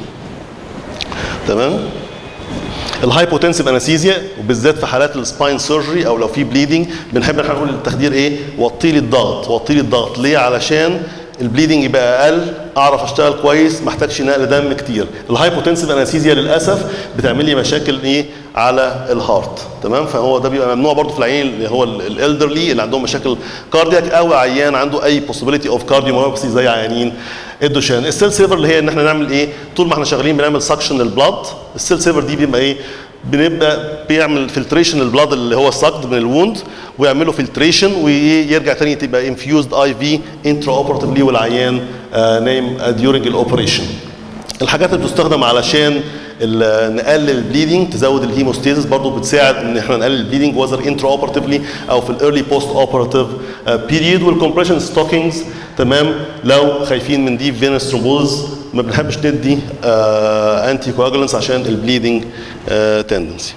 تمام الهايبوتنسيف انستيزيا وبالذات في حالات السباين سيرجري او لو في بليدنج بنحب احنا نقول للتخدير ايه وطي لي الضغط وطي لي الضغط ليه علشان البليدنج يبقى اقل اعرف اشتغل كويس ما احتاجش نقل دم كتير الهايبوتنسيف انستيزيا للاسف بتعمل لي مشاكل ايه على الهارت تمام فهو ده بيبقى ممنوع برضه في العيان اللي هو الالدرلي اللي عندهم مشاكل كاردياك او عيان عنده اي possibility اوف كارديوميوباثي زي عيانين الدوشان السيل سيفر اللي هي ان احنا نعمل ايه طول ما احنا شغالين بنعمل سكشن للبلاد السيل سيفر دي بيبقى ايه بنبدا بيعمل فلتريشن للبلاد اللي هو السقط من الووند ويعملوا فلتريشن ويرجع تاني تبقى انفيوزد اي في انترا اوبرتيفلي والعيان آه نايم ديورنج الاوبريشن الحاجات اللي بتستخدم علشان نقلل البليدنج تزود الهيموستيزس برضه بتساعد ان احنا نقلل البليدنج وذر انترا اوبرتيفلي او في الايرلي بوست اوبرتيف بيريد والكمبريشن ستوكينجز تمام لو خايفين من ديب فينس ثرومبوز ما بنحبش ندي انتي كواجولانس عشان البليدنج تندنسي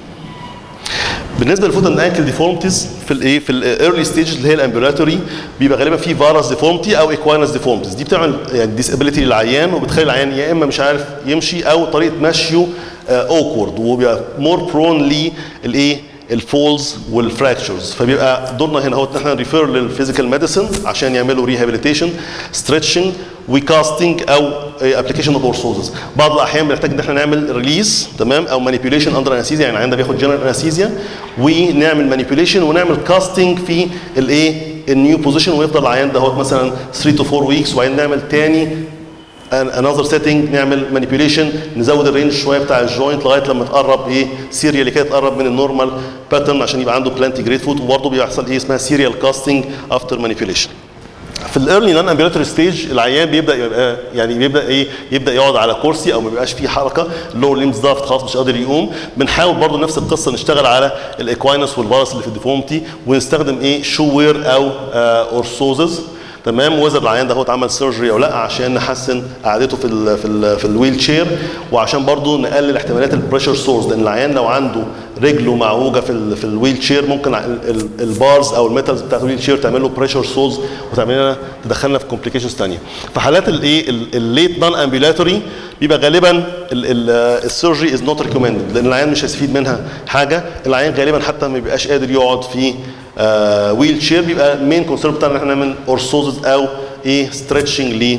بالنسبه للفوت اند انكل ديفورمتيز في الايه في الايرلي ستيج اللي هي الامبولاتوري بيبقى غالبا في فارس ديفورمتي او ايكوينس ديفورمتيز دي بتعمل يعني ديسابيليتي للعيان وبتخلي العيان يا اما مش عارف يمشي او طريقه مشيه اوكورد وبيبقى مور برون للايه الفولز والفراكشرز فبيبقى دورنا هنا هو ان احنا ريفير للفيزيكال ميديسن عشان يعملوا ريهابيليتيشن ستريتشنج وكاستنج او ابلكيشن اوف اورثوزس بعض الاحيان بنحتاج ان احنا نعمل ريليز تمام او مانيبيوليشن اندر انستيزيا يعني عندنا بياخد جنرال انستيزيا ونعمل مانيبيوليشن ونعمل كاستنج في الايه النيو بوزيشن ويفضل العيان ده مثلا 3 تو 4 ويكس وبعدين نعمل تاني انذر سيتنج نعمل مانيبيوليشن نزود الرينج شويه بتاع الجوينت لغايه لما تقرب ايه سيريال كده تقرب من النورمال باترن عشان يبقى عنده بلانتي جريد فوت وبرضه بيحصل ايه اسمها سيريال كاستنج افتر مانيبيوليشن في الايرلي نون امبيولاتوري ستيج العيان بيبدا يبقى يعني بيبدا ايه يبدا يقعد على كرسي او ما بيبقاش فيه حركه اللور ليمز ضعفت خلاص مش قادر يقوم بنحاول برضه نفس القصه نشتغل على الاكواينس والفارس اللي في الديفورمتي ونستخدم ايه شو وير او آه اورثوزز تمام وذر العيان ده هو اتعمل سيرجري او لا عشان نحسن قعدته في ال في ال في الويل شير وعشان برضه نقلل احتمالات البريشر سورس لان العيان لو عنده رجله معوجه في ال في الويل شير ممكن البارز او الميتالز بتاعت الويل شير تعمل له بريشر سورس وتعمل لنا تدخلنا في كومبليكيشنز ثانيه في حالات الايه الليت نون امبيولاتوري بيبقى غالبا السيرجري از نوت ريكومندد لان العيان مش هيستفيد منها حاجه العيان غالبا حتى ما بيبقاش قادر يقعد في آه ويل شير بيبقى المين كونسيرن بتاعنا ان احنا نعمل اورثوزز او ايه ستريتشنج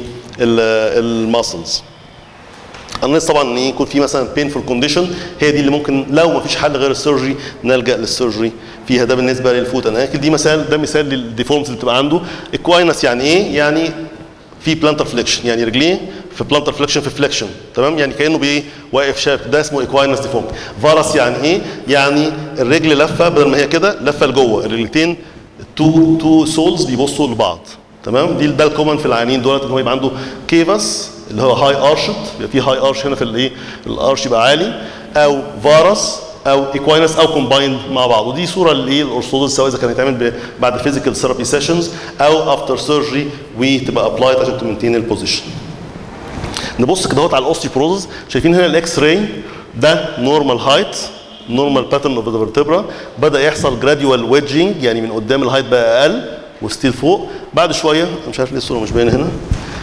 للماسلز الناس طبعا ان يكون في مثلا بينفول كونديشن هي دي اللي ممكن لو ما فيش حل غير السيرجري نلجا للسيرجري فيها ده بالنسبه للفوت انا دي مثال ده مثال للديفورمز اللي بتبقى عنده الكواينس يعني ايه يعني في بلانتر فليكشن يعني رجليه في بلانتر فليكشن في فليكشن تمام يعني كانه بايه واقف شاب ده اسمه ايكواينس ديفورم فارس يعني ايه يعني الرجل لفه بدل ما هي كده لفه لجوه الرجلتين تو تو سولز بيبصوا لبعض تمام دي ده الكومن في العيانين دولت ان هو يبقى عنده كيفاس اللي هو هاي ارشد يبقى في هاي ارش هنا في الايه الارش يبقى عالي او فارس او ايكوينس او كومبايند مع بعض ودي صوره للايه الارثوذكس سواء اذا كان يتعمل ب- بعد فيزيكال ثيرابي سيشنز او افتر سيرجري وتبقى ابلايد عشان تمنتين البوزيشن نبص كده اهوت على الاوستيوبروزس شايفين هنا الاكس راي ده نورمال هايت نورمال باترن اوف ذا فيرتبرا بدا يحصل جراديوال ويدجنج يعني من قدام الهايت بقى اقل وستيل فوق بعد شويه أنا مش عارف ليه الصوره مش باينه هنا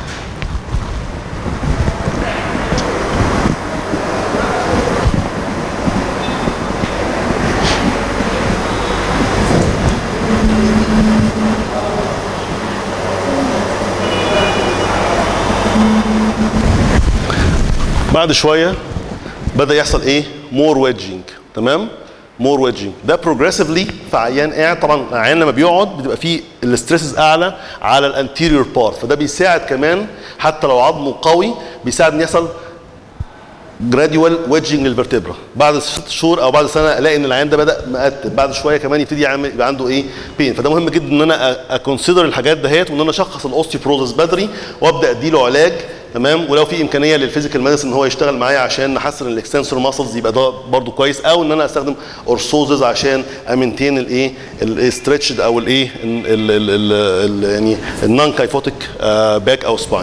بعد شويه بدا يحصل ايه مور ويدجنج تمام مور ويدجنج ده بروجريسفلي في عيان قاعد طبعا العيان لما بيقعد بتبقى فيه الاستريسز اعلى على الانتيريور بارت فده بيساعد كمان حتى لو عظمه قوي بيساعد ان يحصل جراديوال ويدجنج للفرتبرا بعد ست شهور او بعد سنه الاقي ان العيان ده بدا مقتب بعد شويه كمان يبتدي يعمل يبقى عنده ايه بين فده مهم جدا ان انا اكونسيدر الحاجات دهيت وان انا اشخص الاوستيوبروزس بدري وابدا اديله علاج تمام ولو في امكانيه للفيزيكال ميديسن ان هو يشتغل معايا عشان نحسن الاكستنسور ماسلز يبقى ده برده كويس او ان انا استخدم اورثوزز عشان امنتين الايه الاسترتشد او الايه ال- ال- ال- ال- يعني النون كايفوتيك باك او سباين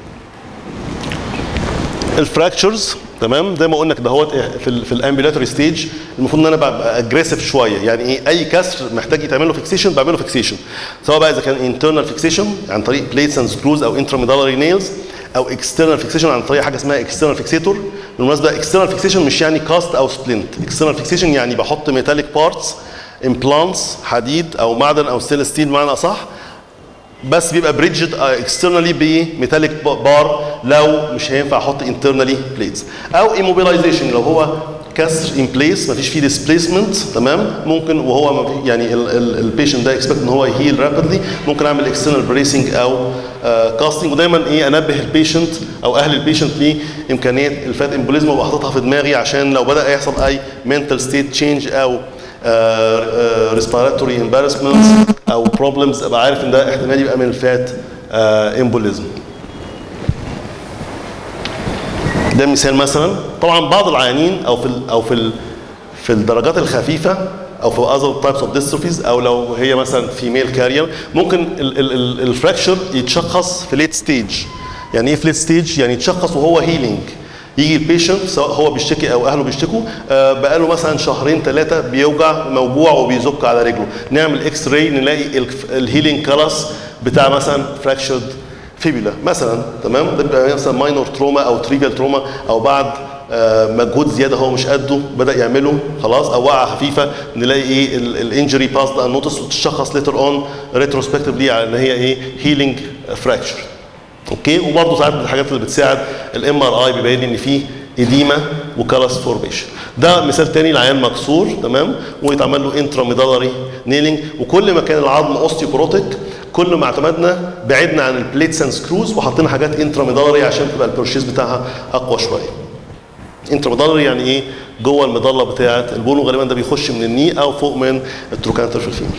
الفراكتشرز تمام زي ما قلنا كده هو في ال في الامبيلاتوري ستيج المفروض ان انا ببقى اجريسيف شويه يعني ايه اي كسر محتاج يتعمل له فيكسيشن بعمله فيكسيشن سواء بقى اذا كان انترنال فيكسيشن عن طريق بليتس اند سكروز او انترميدالري نيلز او اكسترنال فيكسيشن عن طريق حاجه اسمها اكسترنال فيكسيتور بالمناسبه اكسترنال فيكسيشن مش يعني كاست او سبلنت اكسترنال فيكسيشن يعني بحط ميتاليك بارتس امبلانتس حديد او معدن او ستيل ستيل بمعنى اصح بس بيبقى بريدجد اكسترنالي بميتاليك بار لو مش هينفع احط انترنالي بليتس او ايموبيلايزيشن لو هو كسر ان بليس مفيش فيه ديسبيسمنت تمام ممكن وهو ما في- يعني البيشنت ده اكسبكت ان هو يهيل رابيدلي ممكن اعمل اكسترنال بريسنج او كاستنج ودايما ايه انبه البيشنت او اهل البيشنت لامكانيه الفات امبوليزم وابقى حاططها في دماغي عشان لو بدا يحصل اي منتال ستيت تشينج او ريسبيراتوري امبارسمنتس او بروبلمز ابقى عارف ان ده احتمال يبقى من الفات امبوليزم ده مثال مثلا طبعا بعض العيانين او في ال او في ال في الدرجات الخفيفه او في اذر تايبس اوف ديستروفيز او لو هي مثلا فيميل كارير ممكن الفراكشر يتشخص في ليت ستيج يعني ايه في ليت ستيج يعني يتشخص وهو هيلينج يجي البيشنت سواء هو بيشتكي او اهله بيشتكوا آه بقاله مثلا شهرين ثلاثه بيوجع موجوع وبيزك على رجله نعمل اكس راي نلاقي الهيلينج كلاس بتاع مثلا فراكشرد فيبولا مثلا تمام ده بيبقى مثلا ماينور تروما او تريفيال تروما او بعد آه، مجهود زياده هو مش قده بدا يعمله خلاص او وقعه خفيفه نلاقي ايه الانجري باس ده نوتس وتشخص ليتر اون ريتروسبكتيفلي على ان هي ايه هيلينج فراكشر اوكي وبرضه ساعات من الحاجات اللي بتساعد الام ار اي بيبين ان في اديما وكالاس فورميشن ده مثال تاني العيان مكسور تمام ويتعمل له انتراميدالري نيلينج وكل ما كان العظم اوستيوبروتيك كل ما اعتمدنا بعدنا عن البليتس اند سكروز وحطينا حاجات انتراميدالري عشان تبقى البرشيز بتاعها اقوى شويه انتراميدالري يعني ايه جوه المظله بتاعه البون وغالبا ده بيخش من الني او فوق من التروكانتر في الفيمر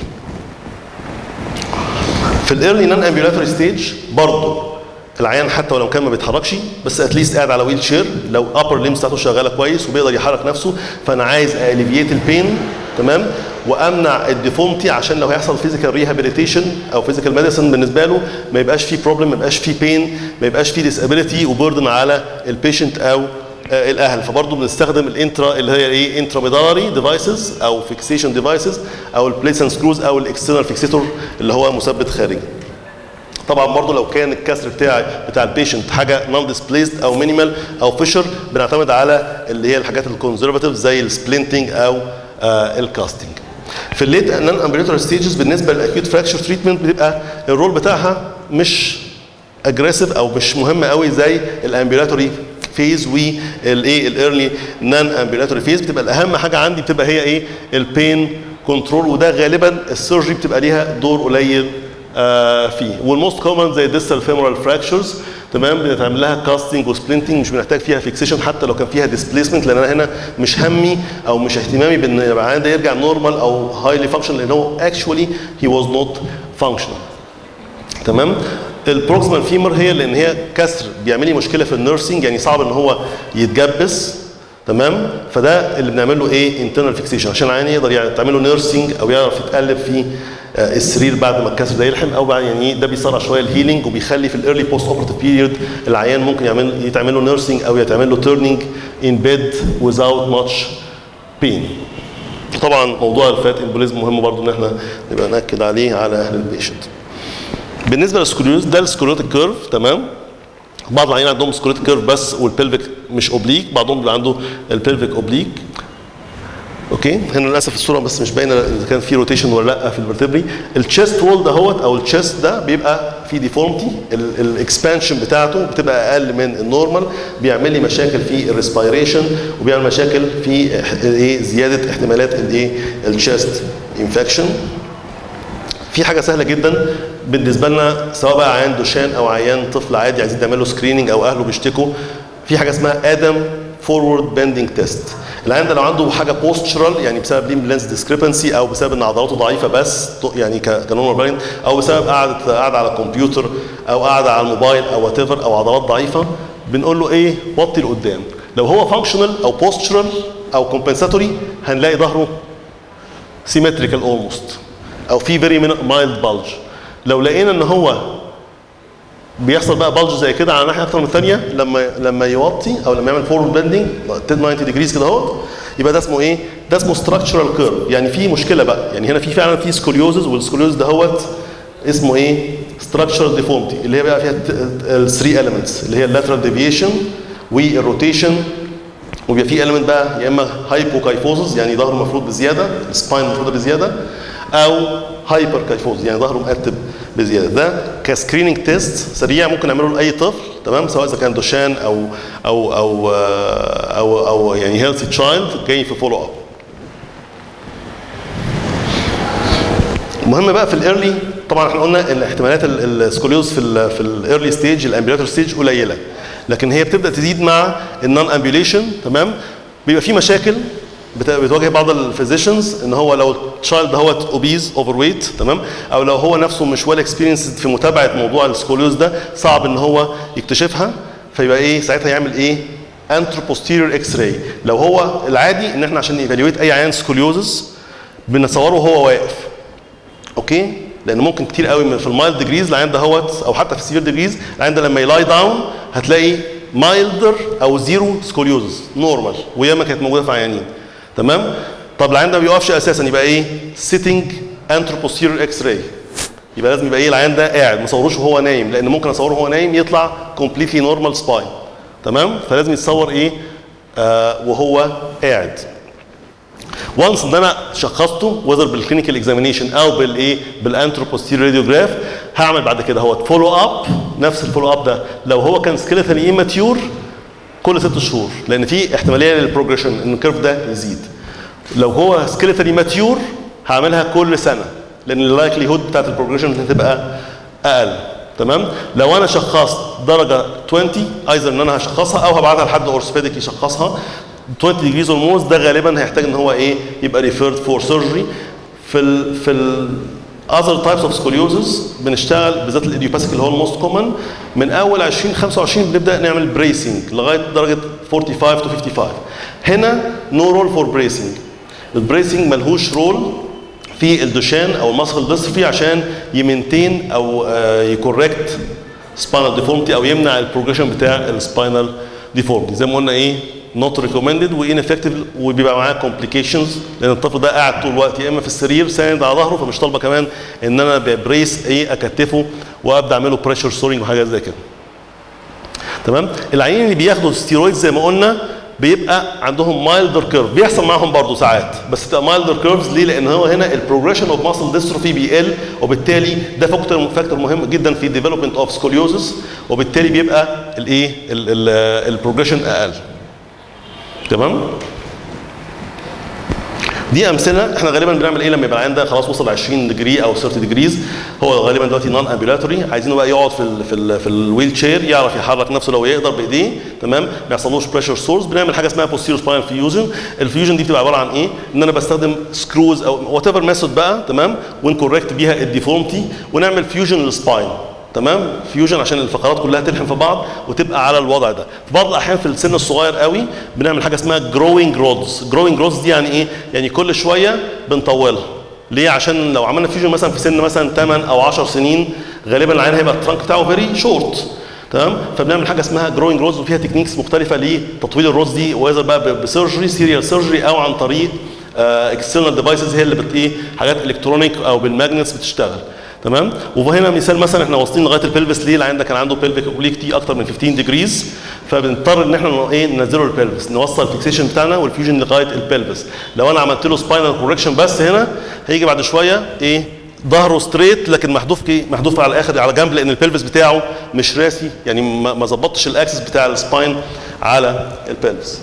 في الايرلي نان امبيولاتوري ستيج برضه العيان حتى ولو كان ما بيتحركش بس اتليست قاعد على ويل شير لو ابر ليمز بتاعته شغاله كويس وبيقدر يحرك نفسه فانا عايز اليفيت البين تمام وامنع الديفومتي عشان لو هيحصل فيزيكال ريهابيليتيشن او فيزيكال ميديسن بالنسبه له ما يبقاش فيه بروبلم ما يبقاش فيه بين ما يبقاش فيه ديسابيليتي وبوردن على البيشنت او آه، الاهل فبرضه بنستخدم الانترا اللي هي ايه انتراميدالري ديفايسز او فيكسيشن ديفايسز او البليتس اند سكروز او الاكسترنال فيكسيتور اللي هو مثبت خارجي طبعا برضه لو كان الكسر بتاعي بتاع البيشنت حاجه نون ديسبليسد او مينيمال او فيشر بنعتمد على اللي هي الحاجات الكونزرفاتيف زي السبلنتنج او آه الكاستنج في الليت نان امبريتور ستيجز بالنسبه للاكيوت فراكشر تريتمنت بتبقى الرول بتاعها مش اجريسيف او مش مهم قوي زي الامبيلاتوري فيز والايه الايرلي نان امبيلاتوري فيز بتبقى الاهم حاجه عندي بتبقى هي ايه البين كنترول وده غالبا السيرجري بتبقى ليها دور قليل آه فيه والموست كومن زي ديستال فيمورال فراكشرز تمام بنتعمل لها كاستنج وسبلنتنج مش بنحتاج فيها فيكسيشن حتى لو كان فيها ديسبليسمنت لان انا هنا مش همي او مش اهتمامي بان العيان ده يرجع نورمال او هايلي فانكشن لان هو اكشولي هي واز نوت فانكشنال تمام البروكسيمال فيمر هي لان هي كسر بيعمل لي مشكله في النيرسينج يعني صعب ان هو يتجبس تمام فده اللي بنعمل له ايه انترنال فيكسيشن عشان العيان يقدر يعني تعمل له نيرسينج او يعرف يتقلب في آه، السرير بعد ما الكسر ده يلحم او بعد يعني ده بيسرع شويه الهيلينج وبيخلي في الايرلي بوست اوبرتيف بيريود العيان ممكن يعمل يتعمل له نيرسينج او يتعمل له تيرنينج ان بيد without much pain طبعا موضوع الفات امبوليزم مهم برضو ان احنا نبقى ناكد عليه على اهل البيشنت بالنسبه للسكوليوز ده السكوليوتيك كيرف تمام بعض العيانين عندهم سكوليوتيك كيرف بس والبلفيك مش اوبليك بعضهم بيبقى عنده البلفيك اوبليك اوكي هنا للاسف الصوره بس مش باينه اذا كان في روتيشن ولا لا في الفرتبري التشيست وول دهوت او التشيست ده بيبقى فيه ديفورمتي الاكسبانشن بتاعته بتبقى اقل من النورمال بيعمل لي مشاكل في الريسبيريشن وبيعمل مشاكل في إح- ايه زياده احتمالات الايه التشيست انفكشن في حاجه سهله جدا بالنسبه لنا سواء بقى عيان دوشان او عيان طفل عادي عايزين نعمل له سكريننج او اهله بيشتكوا في حاجه اسمها ادم فورورد بندنج تيست العيان ده لو عنده حاجه بوستشرال يعني بسبب ليم لينس ديسكريبنسي او بسبب ان عضلاته ضعيفه بس ط- يعني كنورمال براين او بسبب قعده قاعده على الكمبيوتر او قاعده على الموبايل او وات او عضلات ضعيفه بنقول له ايه وطي لقدام لو هو فانكشنال او بوستشرال او كومبنساتوري هنلاقي ظهره سيمتريكال اولموست او في فيري مايلد بلج لو لقينا ان هو بيحصل بقى بلج زي كده على ناحيه اكتر من الثانيه لما لما يوطي او لما يعمل فورورد بندنج 90 ديجريز كده اهو يبقى ده اسمه ايه؟ ده اسمه ستراكشرال كيرف يعني في مشكله بقى يعني هنا في فعلا في سكوليوزز والسكوليوز دهوت اسمه ايه؟ ستراكشرال ديفورمتي اللي هي بقى فيها الثري elements اللي هي اللاترال ديفيشن والروتيشن وبيبقى في element بقى يا اما هايبوكايفوزز يعني ظهره مفروض بزياده السباين مفروضه بزياده او هايبر كايفوز يعني ظهره مقتب بزياده ده كسكريننج تيست سريع ممكن نعمله لاي طفل تمام سواء اذا كان دوشان او او او آه، او, أو يعني هيلثي تشايلد جاي في فولو اب المهم بقى في الايرلي طبعا احنا قلنا ان احتمالات ال- السكوليوز في ال في الايرلي ستيج الامبيولاتور ستيج قليله لكن هي بتبدا تزيد مع النون امبيوليشن تمام بيبقى في مشاكل بت- بتواجه بعض الفيزيشنز ان هو لو التشايلد دهوت اوبيز اوفر ويت تمام او لو هو نفسه مش ويل اكسبيرينس في متابعه موضوع السكوليوز ده صعب ان هو يكتشفها فيبقى ايه ساعتها يعمل ايه انترو بوستيريور اكس راي لو هو العادي ان احنا عشان نيفاليويت اي عيان سكوليوزس بنصوره وهو واقف اوكي لان ممكن كتير قوي من في المايلد ديجريز العيان ده هوت او حتى في السيفير ديجريز العيان ده لما يلاي داون هتلاقي مايلدر او زيرو سكوليوزس نورمال وياما كانت موجوده في عيانين تمام طب العيان ده ما بيقفش اساسا يبقى ايه سيتنج انترو بوستيريور اكس راي يبقى لازم يبقى ايه العيان ده قاعد ما صوروش وهو نايم لان ممكن اصوره وهو نايم يطلع كومبليتلي نورمال سباين تمام فلازم يتصور ايه آه وهو قاعد وانس ان انا شخصته وذر بالكلينيكال اكزامينيشن او بالايه بالانتروبوستيريور راديوجراف هعمل بعد كده هو فولو اب نفس الفولو اب ده لو هو كان سكيلتال ايماتيور كل ست شهور لان في احتماليه للبروجريشن ان الكيرف ده يزيد لو هو سكيلتالي ماتيور هعملها كل سنه لان اللايكلي هود بتاعت البروجريشن هتبقى اقل تمام لو انا شخصت درجه 20 ايزر ان انا هشخصها او هبعتها لحد اورثوبيديك يشخصها 20 ديجريز اولموز ده غالبا هيحتاج ان هو ايه يبقى ريفيرد فور سيرجري في ال في ال other types of scoliosis بنشتغل بالذات الايديوباثيك اللي هو الموست كومن من اول 20 25 بنبدا نعمل بريسنج لغايه درجه 45 to 55 هنا نو رول فور بريسنج البريسنج ملهوش رول في الدوشان او المسخ ديستروفي عشان يمنتين او يكوركت سباينال ديفورمتي او يمنع البروجريشن بتاع السباينال ديفورمتي زي ما قلنا ايه نوت ريكومندد وان افكتيف وبيبقى معاه كومبليكيشنز لان الطفل ده قاعد طول الوقت يا اما في السرير ساند على ظهره فمش طالبه كمان ان انا ببريس ايه اكتفه وابدا اعمل له بريشر سورنج وحاجات زي كده تمام العيانين اللي بياخدوا ستيرويد زي ما قلنا بيبقى عندهم مايلدر كيرف بيحصل معاهم برضه ساعات بس تبقى مايلدر كيرفز ليه لان هو هنا البروجريشن اوف ماسل ديستروفي بيقل وبالتالي ده فاكتور فاكتور مهم جدا في الديفلوبمنت اوف سكوليوزس وبالتالي بيبقى الايه البروجريشن اقل تمام دي امثله احنا غالبا بنعمل ايه لما يبقى العيان ده خلاص وصل 20 ديجري او 30 ديجريز هو غالبا دلوقتي نون امبيلاتوري عايزينه بقى يقعد في ال في ال في الويل تشير يعرف يحرك نفسه لو يقدر بايديه تمام ما يحصلوش بريشر سورس بنعمل حاجه اسمها بوستيرو سباين فيوجن الفيوجن دي بتبقى عباره عن ايه ان انا بستخدم سكروز او وات ايفر ميثود بقى تمام ونكوركت بيها الديفورمتي ونعمل فيوجن للسباين تمام فيوجن عشان الفقرات كلها تلحم في بعض وتبقى على الوضع ده في بعض الاحيان في السن الصغير قوي بنعمل حاجه اسمها جروينج رودز جروينج رودز دي يعني ايه يعني كل شويه بنطولها ليه عشان لو عملنا فيوجن مثلا في سن مثلا 8 او 10 سنين غالبا العين هيبقى الترانك بتاعه فيري شورت تمام فبنعمل حاجه اسمها جروينج روز وفيها تكنيكس مختلفه لتطويل الروز دي واذا بقى بسيرجري سيريال سيرجري او عن طريق اكسترنال ديفايسز هي اللي بت ايه حاجات الكترونيك او بالماجنتس بتشتغل تمام وهنا مثال مثلا احنا واصلين لغايه البلفس ليه العين ده كان عنده بلفيك اوبليكتي اكتر من 15 ديجريز فبنضطر ان احنا ايه ننزله البلفس نوصل الفيكسيشن بتاعنا والفيوجن لغايه البلفس لو انا عملت له سباينال كوركشن بس هنا هيجي بعد شويه ايه ظهره ستريت لكن محذوف ايه محذوف على الاخر على جنب لان البلفس بتاعه مش راسي يعني ما ظبطتش الاكسس بتاع السباين على البلفس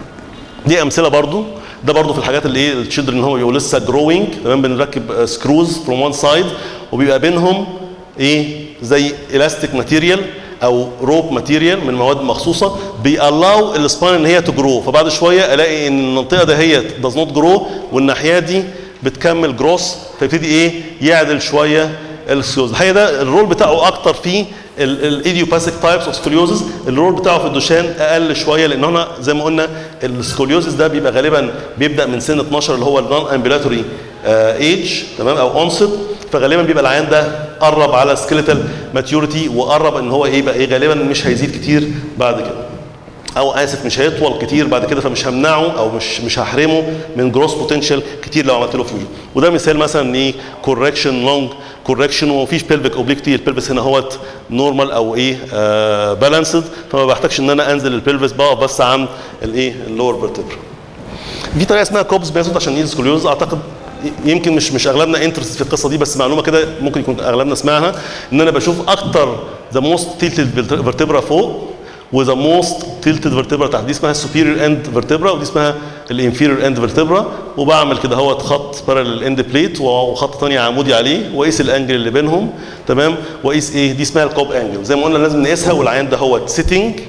دي امثله برضو ده برضو في الحاجات اللي ايه التشيلدرن هو بيبقوا لسه جروينج تمام بنركب سكروز فروم وان سايد وبيبقى بينهم ايه زي الاستيك ماتيريال او روب ماتيريال من مواد مخصوصه بيألاو السباين ان هي تجرو فبعد شويه الاقي ان المنطقه دهيت داز نوت جرو والناحيه دي بتكمل جروس فيبتدي ايه يعدل شويه السكليوز الحقيقه ده الرول بتاعه اكتر في الايديوباثيك تايبس اوف سكوليوزز الرول بتاعه في الدوشان اقل شويه لان هنا زي ما قلنا السكوليوزز ده بيبقى غالبا بيبدا من سن 12 اللي هو النون امبيلاتوري ايج تمام او اونست فغالبا بيبقى العيان ده قرب على سكيليتال ماتيوريتي وقرب ان هو ايه بقى ايه غالبا مش هيزيد كتير بعد كده او اسف مش هيطول كتير بعد كده فمش همنعه او مش مش هحرمه من جروس بوتنشال كتير لو عملت له فيوجن وده مثال مثلا ايه كوركشن لونج كوركشن ومفيش بيلفيك اوبليكتي البلفس هنا هوت نورمال او ايه آه بالانسد فما بحتاجش ان انا انزل البلفس بقف بس عن الايه اللور فيرتبرا في طريقه اسمها كوبس ميثود عشان نيل سكوليوز اعتقد يمكن مش مش اغلبنا انترست في القصه دي بس معلومه كده ممكن يكون اغلبنا سمعها ان انا بشوف اكتر ذا موست تيلتد فيرتبرا فوق وذا موست تيلتد فيرتبرا تحت دي اسمها السوبيريور اند فيرتبرا ودي اسمها الانفيريور اند فيرتبرا وبعمل كده هوت خط بارالل اند بليت وخط ثاني عمودي عليه واقيس الانجل اللي بينهم تمام واقيس ايه دي اسمها الكوب انجل زي ما قلنا لازم نقيسها والعيان ده هوت سيتنج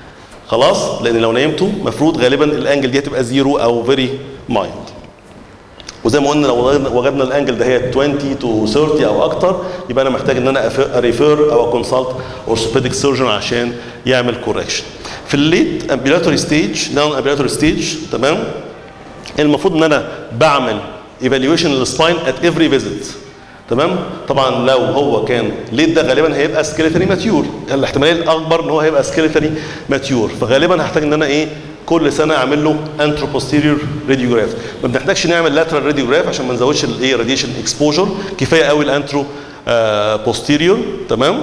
خلاص لان لو نيمته المفروض غالبا الانجل دي هتبقى زيرو او فيري مايند وزي ما قلنا لو وجدنا الانجل ده هي 20 تو 30 او اكتر يبقى انا محتاج ان انا اريفير او كونسلت اورثوبيديك سيرجن عشان يعمل كوركشن في الليت امبيلاتوري ستيج نون امبيلاتوري ستيج تمام المفروض ان انا بعمل ايفالويشن للسباين ات افري فيزيت تمام طبعا لو هو كان ليت ده غالبا هيبقى سكيلتري ماتيور الاحتماليه الاكبر ان هو هيبقى سكيلتري ماتيور فغالبا هحتاج ان انا ايه كل سنه اعمل له انترو بوستيريور راديوجراف ما بنحتاجش نعمل لاترال راديوجراف عشان ما نزودش الايه راديشن اكسبوجر كفايه قوي الانترو آه بوستيريور تمام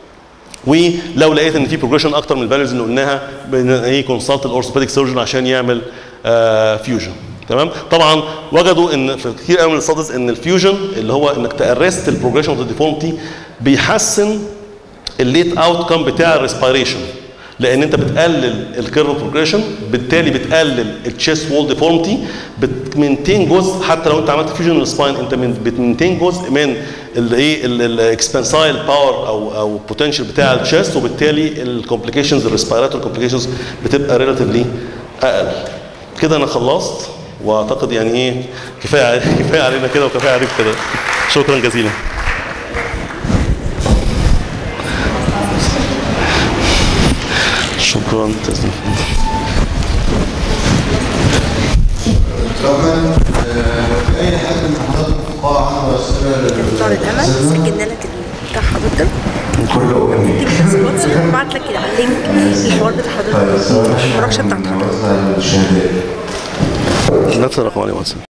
ولو لقيت ان في بروجريشن اكتر من الفاليوز اللي قلناها ايه كونسلت الاورثوبيديك سيرجن عشان يعمل آه فيوجن تمام طبعا وجدوا ان في كتير قوي من الستادز ان الفيوجن اللي هو انك تارست البروجريشن اوف ذا ديفورمتي بيحسن الليت اوت كم بتاع الريسبيريشن لان انت بتقلل الكيرف بروجريشن بالتالي بتقلل التشيست وول ديفورمتي بتمنتين جزء حتى لو انت عملت فيوجن للسباين انت بتمنتين جزء من الايه الاكسبنسايل باور او او بوتنشال بتاع التشيست وبالتالي الكومبليكيشنز الريسبيراتوري كومبليكيشنز بتبقى ريلاتيفلي اقل كده انا خلصت واعتقد يعني ايه كفايه كفايه علينا كده وكفايه عليك كده شكرا جزيلا شكرا تسليم لو كان آه، في اي حد من حضراتكم في القاعه عنده اسئله طارق امل سجلنا لك بتاع حضرتك كله امين تيجي بس واتس بعت لك اللينك للحوار بتاع حضرتك المناقشه بتاعت حضرتك الشهادات نفس الرقم عليه واتساب